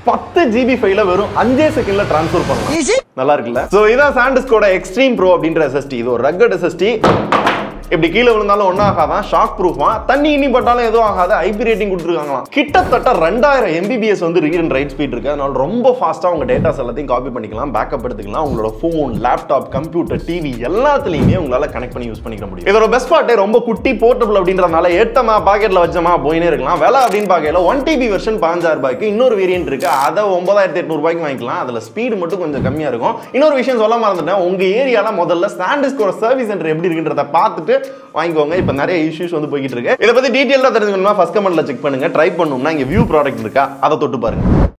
பத்து ஜிபி ஃபைல வெறும் அஞ்சே செகண்ட்ல ட்ரான்ஸ்ஃபர் பண்ணலாம் நல்லா இருக்குல்ல சோ இதான் சாண்டிஸ்கோட எக்ஸ்ட்ரீம் ப்ரோ அப்படின்ற எஸ்எஸ்டி இது ஒரு ரக்கட் எஸ்எஸ்டி இப்படி கீழே விழுந்தாலும் ஒன்றும் ஆகாதான் ஷாக் ப்ரூஃபா தண்ணி இனி பட்டாலும் எதுவும் ஆகாது ஐபி ரேட்டிங் கொடுத்துருக்காங்களாம் கிட்டத்தட்ட ரெண்டாயிரம் எம்பிபிஎஸ் வந்து ரீட் அண்ட் ரைட் ஸ்பீட் இருக்கு அதனால ரொம்ப ஃபாஸ்ட்டாக உங்க டேட்டாஸ் எல்லாத்தையும் காப்பி பண்ணிக்கலாம் பேக்கப் எடுத்துக்கலாம் உங்களோட ஃபோன் லேப்டாப் கம்ப்யூட்டர் டிவி எல்லாத்துலையுமே உங்களால கனெக்ட் பண்ணி யூஸ் பண்ணிக்க முடியும் இதோட பெஸ்ட் பார்ட்டே ரொம்ப குட்டி போர்ட்டபிள் அப்படின்றதுனால ஏட்டமா பாக்கெட்ல வச்சமா போயினே இருக்கலாம் விலை அப்படின்னு பார்க்கல ஒன் டிபி வெர்ஷன் பதினஞ்சாயிரம் ரூபாய்க்கு இன்னொரு வேரியன்ட் இருக்கு அதை ஒன்பதாயிரத்தி எட்நூறு ரூபாய்க்கு வாங்கிக்கலாம் அதுல ஸ்பீடு மட்டும் கொஞ்சம் கம்மியா இருக்கும் இன்னொரு விஷயம் சொல்ல மறந்துட்டேன் உங்க ஏரியால முதல்ல சாண்டிஸ்கோட சர்வீஸ் சென்டர் எப்படி இருக்குன்றத பார்த்துட்டு வாங்கிக்கோங்க இப்போ நிறைய இஷ்யூஸ் வந்து போய்கிட்டு இருக்கு இதை பத்தி டீட்டெயிலாக தெரிஞ்சுக்கணும்னா ஃபர்ஸ்ட் கமெண்ட்ல செக் பண்ணுங்க ட்ரை பண்ணணும்னா இங்க வியூ ப்ராடக்ட் இருக்கா அதை தொட்டு பாருங்க